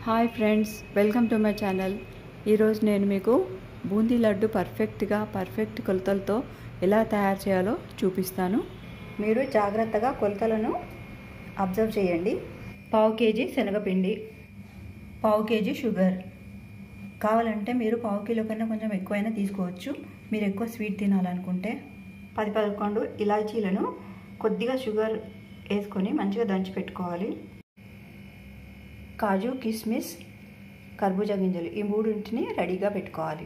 hi friends welcome to my channel ఈరోజు నేను మీకు బూందీ లడ్డు పర్ఫెక్ట్గా పర్ఫెక్ట్ కొలతలతో ఎలా తయారు చేయాలో చూపిస్తాను మీరు జాగ్రత్తగా కొలతలను అబ్జర్వ్ చేయండి పావు కేజీ శనగపిండి పావు కేజీ షుగర్ కావాలంటే మీరు పావు కిలో కన్నా కొంచెం ఎక్కువైనా తీసుకోవచ్చు మీరు ఎక్కువ స్వీట్ తినాలనుకుంటే పది పదకొండు ఇలాచీలను కొద్దిగా షుగర్ వేసుకొని మంచిగా దంచి పెట్టుకోవాలి కాజు కిస్మిస్ కర్బూజా గింజలు ఈ మూడింటిని రెడీగా పెట్టుకోవాలి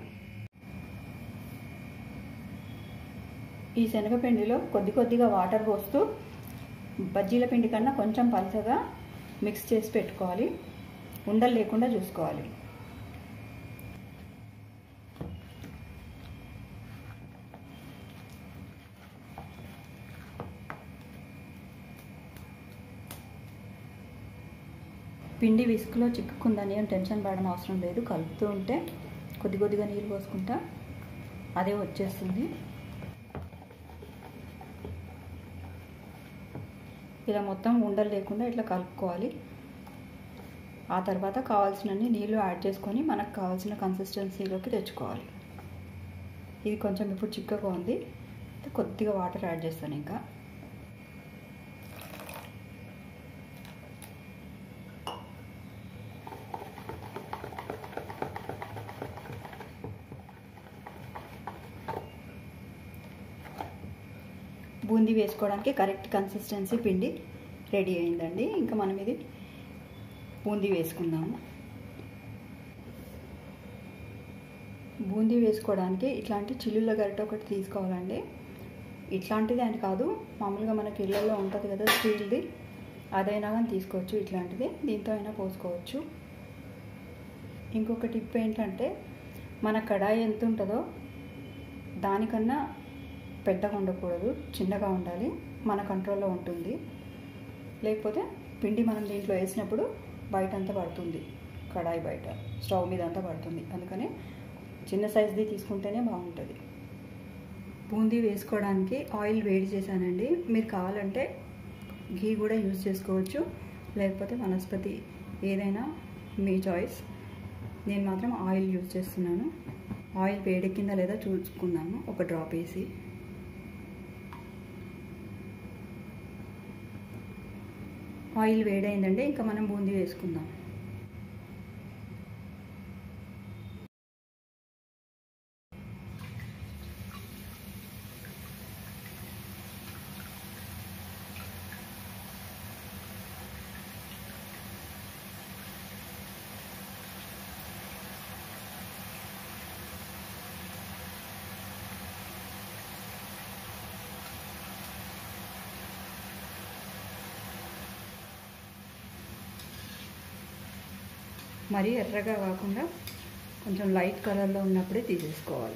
ఈ శనగపిండిలో కొద్ది కొద్దిగా వాటర్ పోస్తూ బజ్జీల పిండి కన్నా కొంచెం పలసగా మిక్స్ చేసి పెట్టుకోవాలి ఉండలు లేకుండా చూసుకోవాలి పిండి విసుకులో చిక్కుకుందని అని టెన్షన్ పడడం అవసరం లేదు కలుపుతూ ఉంటే కొద్ది కొద్దిగా నీళ్ళు పోసుకుంటా అదే వచ్చేస్తుంది ఇలా మొత్తం ఉండలు లేకుండా ఇట్లా కలుపుకోవాలి ఆ తర్వాత కావాల్సినన్ని నీళ్ళు యాడ్ చేసుకొని మనకు కావాల్సిన కన్సిస్టెన్సీలోకి తెచ్చుకోవాలి ఇది కొంచెం ఇప్పుడు చిక్కగా ఉంది కొద్దిగా వాటర్ యాడ్ చేస్తాను ఇంకా బూందీ వేసుకోవడానికి కరెక్ట్ కన్సిస్టెన్సీ పిండి రెడీ అయిందండి ఇంకా మనం ఇది బూందీ వేసుకుందాము బూందీ వేసుకోవడానికి ఇట్లాంటి చిల్లుల గరిట ఒకటి తీసుకోవాలండి ఇట్లాంటిది అని కాదు మామూలుగా మనకి ఇళ్ళల్లో ఉంటుంది కదా స్టీల్ది అదైనా కానీ తీసుకోవచ్చు ఇట్లాంటిది దీంతో అయినా పోసుకోవచ్చు ఇంకొక టిప్ ఏంటంటే మన కడాయి ఎంత ఉంటుందో దానికన్నా పెద్దగా ఉండకూడదు చిన్నగా ఉండాలి మన కంట్రోల్లో ఉంటుంది లేకపోతే పిండి మనం దీంట్లో వేసినప్పుడు బయట అంతా పడుతుంది కడాయి బయట స్టవ్ మీద అంతా పడుతుంది అందుకని చిన్న సైజ్ది తీసుకుంటేనే బాగుంటుంది బూందీ వేసుకోవడానికి ఆయిల్ వేడి చేశానండి మీరు కావాలంటే ఘీ కూడా యూజ్ చేసుకోవచ్చు లేకపోతే వనస్పతి ఏదైనా మీ చాయిస్ నేను మాత్రం ఆయిల్ యూజ్ చేస్తున్నాను ఆయిల్ వేడెక్కిందా లేదా చూసుకుందాము ఒక డ్రాప్ వేసి ఆయిల్ వేడైందంటే ఇంకా మనం బూందీ వేసుకుందాం మరీ ఎర్రగా కాకుండా కొంచెం లైట్ కలర్లో ఉన్నప్పుడే తీసేసుకోవాలి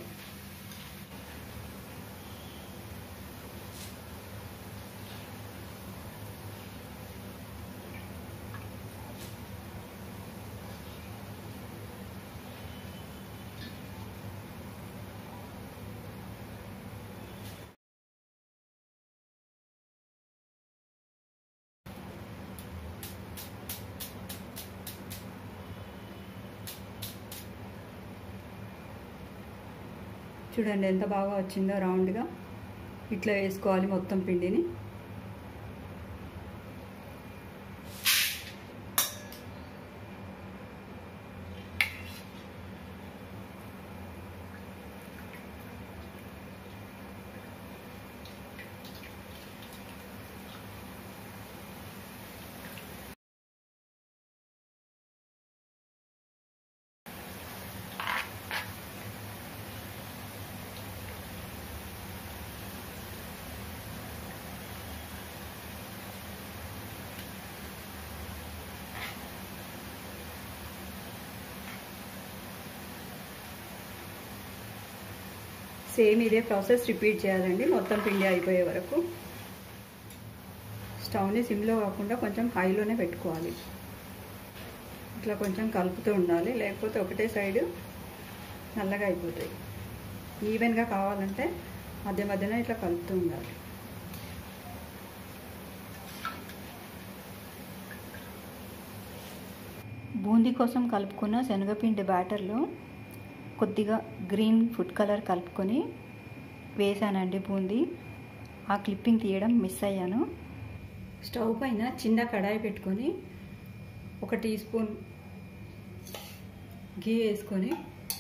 చూడండి ఎంత బాగా వచ్చిందో రౌండ్గా ఇట్లా వేసుకోవాలి మొత్తం పిండిని సేమ్ ఇదే ప్రాసెస్ రిపీట్ చేయాలండి మొత్తం పిండి అయిపోయే వరకు స్టవ్ని సిమ్లో కాకుండా కొంచెం హైలోనే పెట్టుకోవాలి ఇట్లా కొంచెం కలుపుతూ ఉండాలి లేకపోతే ఒకటే సైడ్ నల్లగా అయిపోతాయి ఈవెన్గా కావాలంటే మధ్య మధ్యన ఇట్లా కలుపుతూ ఉండాలి బూందీ కోసం కలుపుకున్న శనగపిండి బ్యాటర్లో కొద్దిగా గ్రీన్ ఫుడ్ కలర్ కలుపుకొని వేసానండి బూందీ ఆ క్లిప్పింగ్ తీయడం మిస్ అయ్యాను స్టవ్ పైన చిన్న కడాయి పెట్టుకొని ఒక టీ స్పూన్ గీ వేసుకొని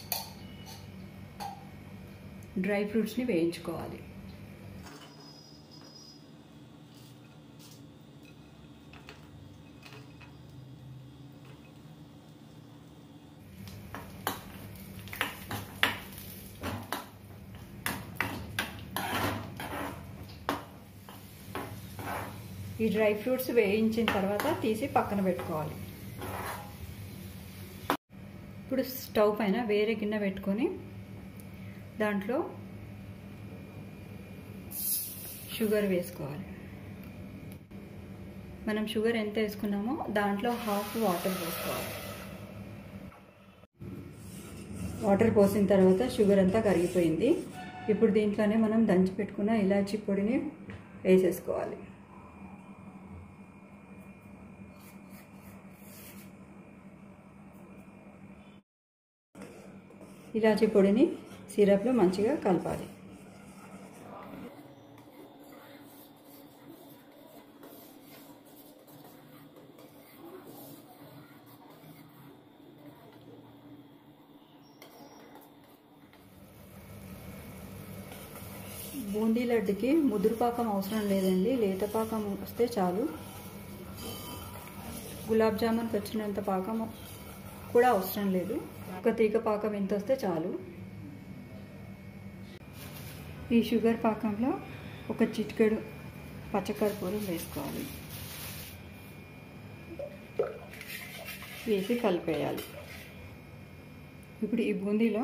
డ్రై ఫ్రూట్స్ని వేయించుకోవాలి ఈ డ్రై ఫ్రూట్స్ వేయించిన తర్వాత తీసి పక్కన పెట్టుకోవాలి ఇప్పుడు స్టవ్ పైన వేరే గిన్నె పెట్టుకొని దాంట్లో షుగర్ వేసుకోవాలి మనం షుగర్ ఎంత వేసుకున్నామో దాంట్లో హాఫ్ వాటర్ పోసుకోవాలి వాటర్ పోసిన తర్వాత షుగర్ అంతా కరిగిపోయింది ఇప్పుడు దీంట్లోనే మనం దంచి పెట్టుకున్న ఇలాచీ పొడిని వేసేసుకోవాలి ఇలాచీ పొడిని సిరప్లో మంచిగా కలపాలి బూందీ లడ్డుకి ముదురు పాకం అవసరం లేదండి లేత పాకం వస్తే చాలు గులాబ్ జామున్కి వచ్చినంత పాకం కూడా అవసరం లేదు ఒక తీగ పాకం ఎంత వస్తే చాలు ఈ షుగర్ పాకంలో ఒక చిటికెడు పచ్చకర్పూరం వేసుకోవాలి వేసి కలిపేయాలి ఇప్పుడు ఈ బూందీలో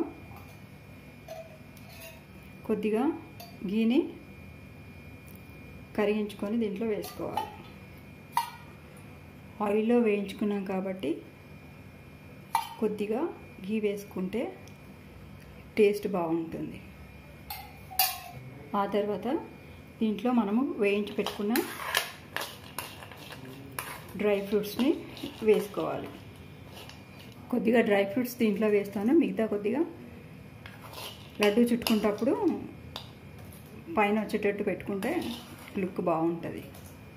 కొద్దిగా గీని కరిగించుకొని దీంట్లో వేసుకోవాలి ఆయిల్లో వేయించుకున్నాం కాబట్టి కొద్దిగా గీ వేసుకుంటే టేస్ట్ బాగుంటుంది ఆ తర్వాత దీంట్లో మనము వేయించి పెట్టుకున్న డ్రై ఫ్రూట్స్ని వేసుకోవాలి కొద్దిగా డ్రై ఫ్రూట్స్ దీంట్లో వేస్తాను మిగతా కొద్దిగా లడ్డు చుట్టుకుంటప్పుడు పైన వచ్చేటట్టు పెట్టుకుంటే లుక్ బాగుంటుంది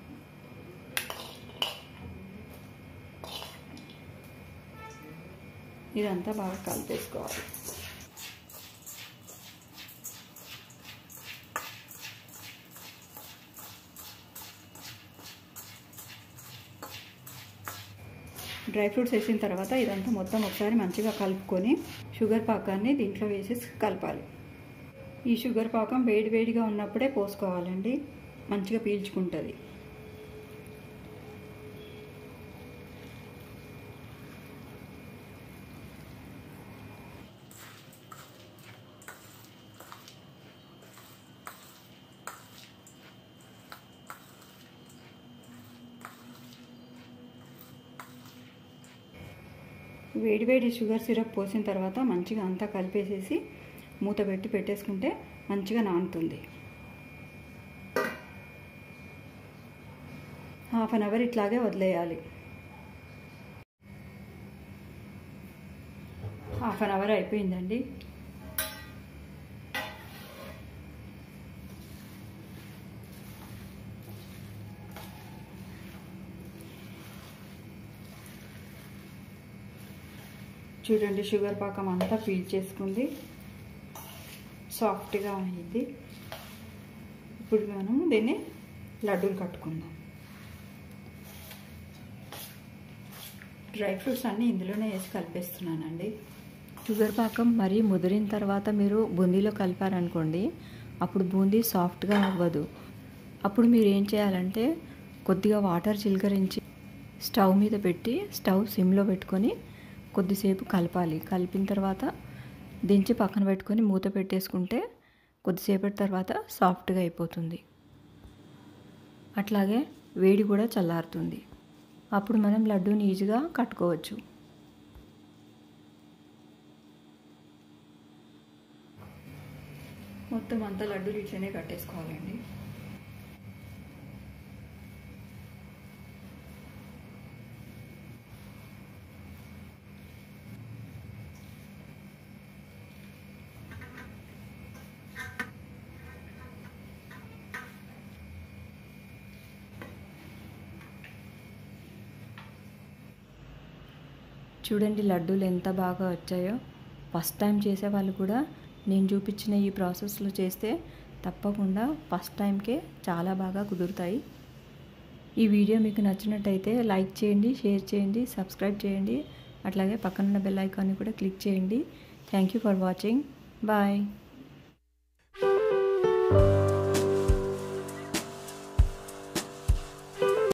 ఇదంతా బాగా కలిపేసుకోవాలి డ్రై ఫ్రూట్స్ వేసిన తర్వాత ఇదంతా మొత్తం ఒకసారి మంచిగా కలుపుకొని షుగర్ పాకాన్ని దీంట్లో వేసి కలపాలి ఈ షుగర్ పాకం వేడి వేడిగా ఉన్నప్పుడే పోసుకోవాలండి మంచిగా పీల్చుకుంటుంది వేడివేడి షుగర్ సిరప్ పోసిన తర్వాత మంచిగా అంతా కలిపేసేసి మూత పెట్టి పెట్టేసుకుంటే మంచిగా నానుతుంది హాఫ్ అన్ అవర్ ఇట్లాగే వదిలేయాలి హాఫ్ అన్ అవర్ అయిపోయిందండి చూడండి షుగర్ పాకం అంతా ఫీల్ చేసుకుంది సాఫ్ట్గా అయింది ఇప్పుడు మనం దీన్ని లడ్డూలు కట్టుకుందాం డ్రై ఫ్రూట్స్ అన్నీ ఇందులోనే వేసి కలిపేస్తున్నానండి షుగర్ పాకం మరీ ముదిరిన తర్వాత మీరు బూందీలో కలిపారనుకోండి అప్పుడు బూందీ సాఫ్ట్గా అవ్వదు అప్పుడు మీరు ఏం చేయాలంటే కొద్దిగా వాటర్ చిలకరించి స్టవ్ మీద పెట్టి స్టవ్ సిమ్లో పెట్టుకొని కొద్దిసేపు కలపాలి కలిపిన తర్వాత దించి పక్కన పెట్టుకొని మూత పెట్టేసుకుంటే కొద్దిసేపటి తర్వాత సాఫ్ట్గా అయిపోతుంది అట్లాగే వేడి కూడా చల్లారుతుంది అప్పుడు మనం లడ్డూని ఈజీగా కట్టుకోవచ్చు మొత్తం అంతా లడ్డూలు ఇట్లనే కట్టేసుకోవాలండి చూడండి లడ్డూలు ఎంత బాగా వచ్చాయో ఫస్ట్ టైం చేసే వాళ్ళు కూడా నేను చూపించిన ఈ ప్రాసెస్లో చేస్తే తప్పకుండా ఫస్ట్ టైంకే చాలా బాగా కుదురుతాయి ఈ వీడియో మీకు నచ్చినట్టయితే లైక్ చేయండి షేర్ చేయండి సబ్స్క్రైబ్ చేయండి అట్లాగే పక్కనున్న బెల్ ఐకాన్ని కూడా క్లిక్ చేయండి thank you for watching bye